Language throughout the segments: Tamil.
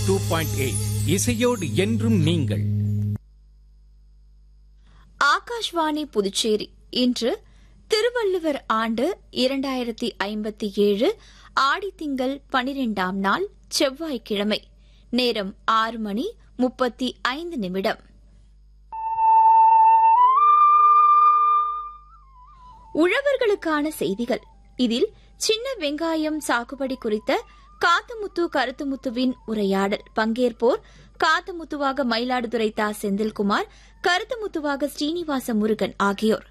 டூ பாயிண்ட் எயிட் இசையோடு என்றும் நீங்கள் ஆகாஷ்வாணி புதுச்சேரி இன்று திருவள்ளுவர் ஆண்டு இரண்டாயிரத்தி ஐம்பத்தி ஏழு ஆடித்திங்கள் பனிரெண்டாம் நாள் செவ்வாய்க்கிழமை நேரம் ஆறு மணி முப்பத்தி ஐந்து நிமிடம் உழவர்களுக்கான செய்திகள் இதில் சின்ன வெங்காயம் சாகுபடி குறித்த காத்தமுத்து கருத்துமுத்துவின் உரையாடல் பங்கேற்போர் காத்தமுத்துவாக மயிலாடுதுறை தா செந்தில்குமார் கருத்துமுத்துவாக ஸ்ரீனிவாச முருகன் ஆகியோர்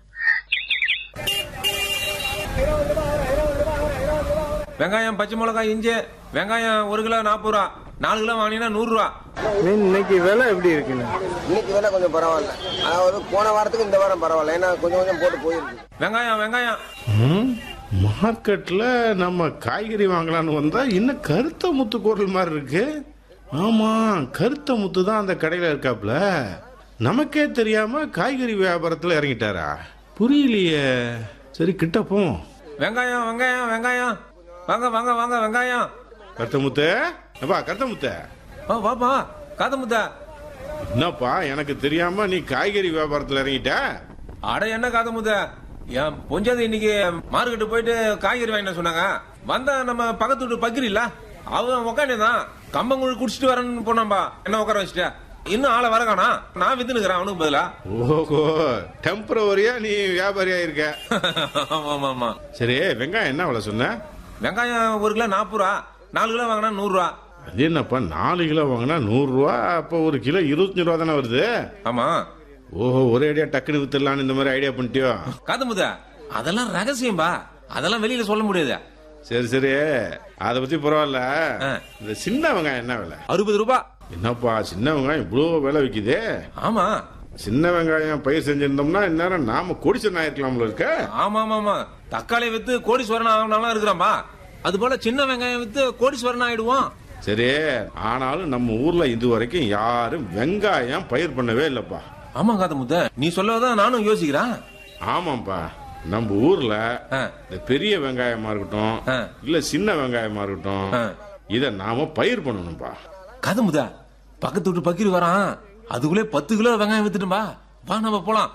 வெங்காயம் பச்சை மிளகாய் இஞ்சி வெங்காயம் ஒரு கிலோ நாற்பது ரூபா நாலு கிலோ வாங்கினீங்கன்னா நூறு ரூபா மீன் இன்னைக்கு விலை எப்படி இருக்குண்ணே இன்னைக்கு விலை கொஞ்சம் பரவாயில்ல அதாவது போன வாரத்துக்கு இந்த வாரம் பரவாயில்ல ஏன்னா கொஞ்சம் கொஞ்சம் போட்டு போயிருக்கு வெங்காயம் வெங்காயம் ம், மார்க்கெட்ல நம்ம காய்கறி வாங்கலாம்னு வந்தா இன்னும் கருத்த முத்து குரல் மாதிரி இருக்கு ஆமா கருத்த முத்து தான் அந்த கடையில இருக்காப்ல நமக்கே தெரியாம காய்கறி வியாபாரத்துல இறங்கிட்டாரா புரியலையே சரி கிட்ட போம் வெங்காயம் வெங்காயம் வெங்காயம் வாங்க வாங்க வாங்க வெங்காயம் கருத்த முத்து எப்பா கருத்த முத்து வா வாப்பா காத முத்தா என்னப்பா எனக்கு தெரியாம நீ காய்கறி வியாபாரத்துல இறங்கிட்ட அட என்ன காத முத்தா என் பொஞ்சாதி இன்னைக்கு மார்க்கெட்டு போயிட்டு காய்கறி வாங்கின சொன்னாங்க வந்தா நம்ம பக்கத்து வீட்டு பக்கிரி இல்ல அவன் உக்காண்டிதான் கம்பங்குழி குடிச்சிட்டு வரேன்னு போனாம்பா என்ன உட்கார வச்சுட்ட இன்னும் ஆளை வர காணா நான் வித்துனுக்குறேன் அவனுக்கு பதிலா ஓஹோ டெம்பரவரியா நீ வியாபாரியா இருக்க ஆமா ஆமா ஆமா சரி வெங்காயம் என்ன விலை சொன்ன வெங்காயம் ஒரு கிலோ நாற்பது ரூபா நாலு கிலோ வாங்கினா நூறு ரூபா அது என்னப்பா நாலு கிலோ வாங்கினா நூறு ரூபா அப்போ ஒரு கிலோ இருபத்தஞ்சு ரூபா தானே வருது ஆமா ஓஹோ ஒரே ஐடியா டக்குனு வித்துடலான்னு இந்த மாதிரி ஐடியா பண்ணிட்டியோ காதமுத அதெல்லாம் ரகசியம்பா அதெல்லாம் வெளியில சொல்ல முடியாது சரி சரி அதை பத்தி பரவாயில்ல ஆ. இந்த சின்ன வெங்காயம் என்ன விலை அறுபது ரூபா என்னப்பா சின்ன வெங்காயம் இவ்வளோ விலை விக்குதே ஆமா சின்ன வெங்காயம் பயிர் செஞ்சிருந்தோம்னா இந்நேரம் நாம கோடிச்சன் ஆயிருக்கலாம்ல இருக்க ஆமா ஆமா ஆமா தக்காளி வித்து கோடீஸ்வரன் ஆகணும்லாம் இருக்கிறாம்பா அது போல சின்ன வெங்காயம் வித்து கோடீஸ்வரன் ஆயிடுவோம் சரி ஆனாலும் நம்ம ஊர்ல இது வரைக்கும் யாரும் வெங்காயம் பயிர் பண்ணவே இல்லப்பா ஆமா காதமுத்த நீ சொல்லதான் நானும் யோசிக்கிறேன் ஆமாப்பா நம்ம ஊர்ல ஆ. இந்த பெரிய வெங்காயமா இருக்கட்டும் ஆ. இல்ல சின்ன வெங்காயமா இருக்கட்டும் ஆ. இத நாம பயிர் பண்ணணும்பா காதமுத பக்கத்து வீட்டு பக்கீர் வரான் அதுக்குள்ளே பத்து கிலோ வெங்காயம் வித்துட்டும்பா வா நம்ம போலாம்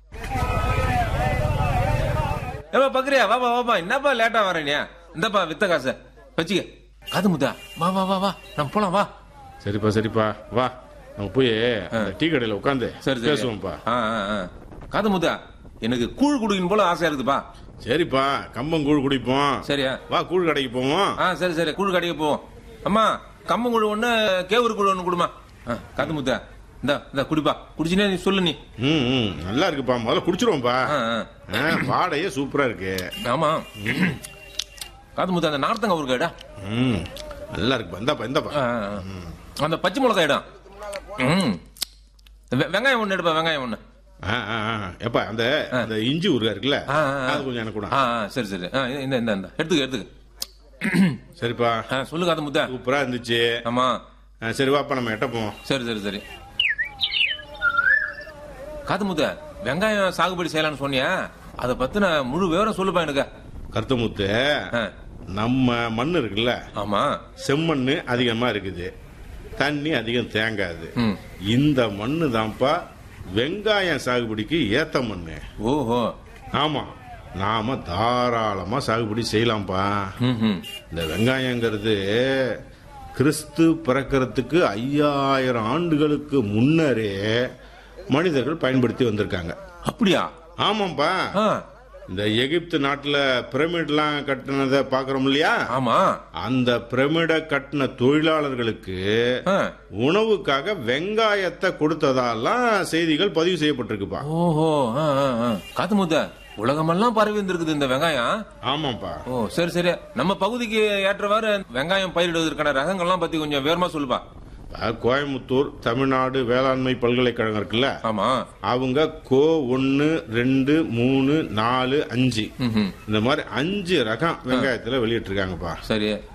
ஏப்பா பக்கரியா வாப்பா வாப்பா என்னப்பா லேட்டா வரேனியா இந்தப்பா வித்த காசு வச்சுக்க காதமுத்தா வா வா வா வா நம்ம போலாம் வா சரிப்பா சரிப்பா வா நம்ம போய் அந்த டீ கடையில உட்காந்து சரி சரி பேசுவோம்ப்பா ஆ, ஆ, ஆ. காது முத்தா எனக்கு கூழ் குடிக்கணும் போல ஆசையா இருக்குதுப்பா சரிப்பா கம்பங்கூழ் குடிப்போம் சரியா வா கூழ் கடைக்கு போவோம் ஆ சரி சரி கூழ் கடைக்கு போவோம் அம்மா கம்பங்கூழ் ஒண்ணு கேவுரு கூழ் ஒண்ணு கொடுமா ஆ, காது முத்தா இந்த இந்த குடிப்பா குடிச்சினே நீ சொல்லு நீ ம் ம் நல்லா இருக்குப்பா முதல்ல குடிச்சிருவோம்ப்பா ஆ, ஆ. ஆ, வாடையே சூப்பரா இருக்கு ஆமா காது முத்தா அந்த நார்த்தங்க ஒரு கேடா ம் நல்லா இருக்குப்பா இந்தாப்பா இந்தாப்பா அந்த பச்சை மிளகாய் இடம் ம் வெ- வெங்காயம் ஒண்ணு எடுப்பா வெங்காயம் ஒண்ணு ஆ, ஆ, ஆ. எப்பா அந்த அந்த இஞ்சி ஊறுகாய் இருக்குல்ல ஆ, ஆ, ஆ. அது கொஞ்சம் எனக்கு கூட ஆ ஆ, சரி சரி ஆ, இந்த இந்த இந்த எடுத்துக்க எடுத்துக்க சரிப்பா ஆ, சொல்லு காது முத்தா சூப்பரா இருந்துச்சு ஆமா ஆ, சரி வாப்பா நம்ம எட்ட போவோம் சரி சரி சரி காது முத்த வெங்காயம் சாகுபடி செய்யலாம்னு சொன்னியா அதை பத்தின முழு விவரம் சொல்லுப்பா எனக்கு கருத்தமுத்து ஆ, நம்ம மண் இருக்குல்ல ஆமா செம்மண்ணு அதிகமா இருக்குது தண்ணி அதிகம் தேங்காது ம். இந்த மண்ணு தான்ப்பா வெங்காயம் சாகுபடிக்கு ஏத்த மண்ணு ஓஹோ ஆமா நாம தாராளமா சாகுபடி செய்யலாம்ப்பா ம், ம். இந்த வெங்காயங்கிறது கிறிஸ்து பிறக்கிறதுக்கு ஐயாயிரம் ஆண்டுகளுக்கு முன்னரே மனிதர்கள் பயன்படுத்தி வந்திருக்காங்க அப்படியா ஆமாப்பா ஆ, இந்த எகிப்து நாட்டுல பிரமிட்லாம் கட்டினதை பாக்குறோம் இல்லையா ஆமா அந்த பிரமிட கட்டின தொழிலாளர்களுக்கு ஆ. உணவுக்காக வெங்காயத்தை கொடுத்ததாலாம் செய்திகள் பதிவு செய்யப்பட்டிருக்குப்பா ஓஹோ ஆ, ஆ, ஆ. காது முத்த உலகமெல்லாம் பரவி இருந்திருக்குது இந்த வெங்காயம் ஆமாப்பா ஓ சரி சரி நம்ம பகுதிக்கு ஏற்றவாறு வெங்காயம் பயிரிடுவதற்கான ரகங்கள்லாம் பத்தி கொஞ்சம் வேகமா சொல்லுப்பா இப்ப கோயம்புத்தூர் தமிழ்நாடு வேளாண்மை பல்கலைக்கழகம் இருக்குல்ல ஆமா அவங்க கோ ஒன்னு ரெண்டு மூணு நாலு அஞ்சு ம்ஹும். இந்த மாதிரி அஞ்சு ரகம் வெங்காயத்துல வெளியிட்டிருக்காங்கப்பா சரி